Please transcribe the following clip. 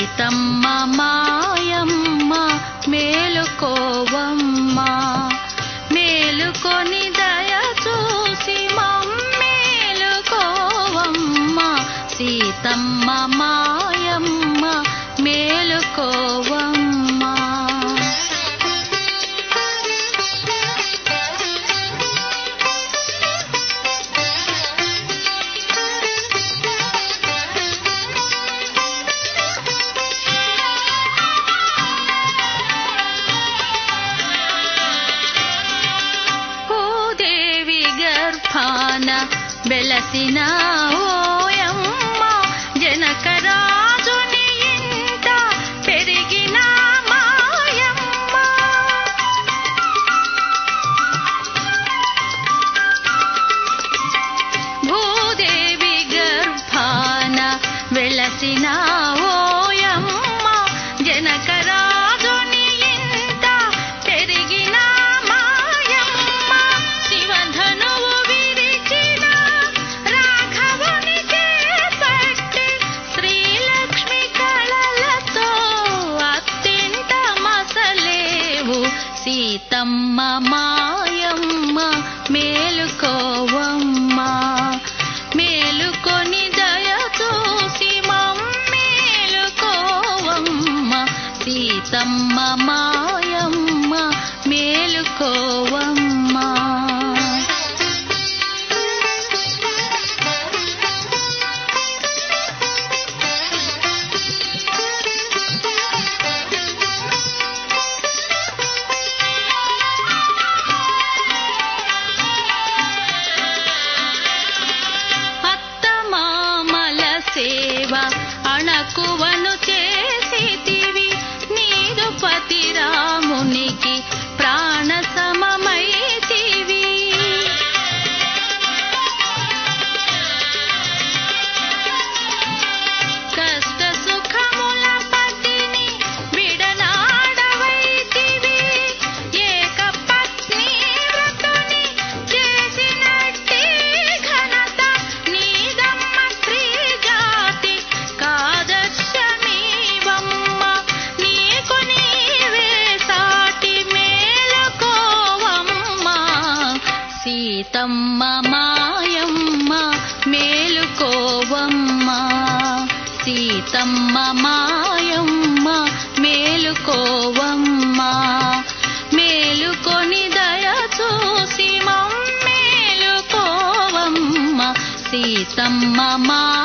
సీతమ్మ మాయమ్మ మేలుకోవమ్మ మేలుకొని దయ చూసి మమ్మేలుకోవమ్మ సీతమ్మ మాయమ్మ మేలుకోవమ్మ భూదేవి గర్భాన వెలసిన ఓయమ్మ జనకరాజుని ఇంట పెరిగిన మాయమ్మ భూదేవి గర్భాన వెలసిన ఓయమ్మ జనకరాజుని ఇంట పెరిగిన మాయమ్మ శివధనువు విరిచిన రాఘవుని చేపట్టి శ్రీలక్ష్మి కళలతో అత్తింట మసలేవు సీతమ్మ మాయమ్మ మేలుకోవమ్మ మేలుకొని దయ చూసి మమ్మేలుకోవమ్మ సీతమ్మ మాయమ్మ మేలుకోవమ్మ అత్తమామల సేవ అణకువను చేసితివి నీదు పతి రామునికి ప్రాణ సమమైతివి కష్ట సుఖముల పతిని విడనాడవైతివి ఏక పత్ని వ్రతుని చేసినట్టి ఘనత నీదమ్మ స్త్రీ జాతి కాదర్శమీవమ్మ నీకు నీవే సాటి మేలుకోవమ్మ సీతమ్మ మాయమ్మ మేలుకోవమ్మ సీతమ్మ మాయమ్మ మేలుకోవమ్మ మేలుకొని దయ చూసి మమ్మేలుకోవమ్మ సీతమ్మ మా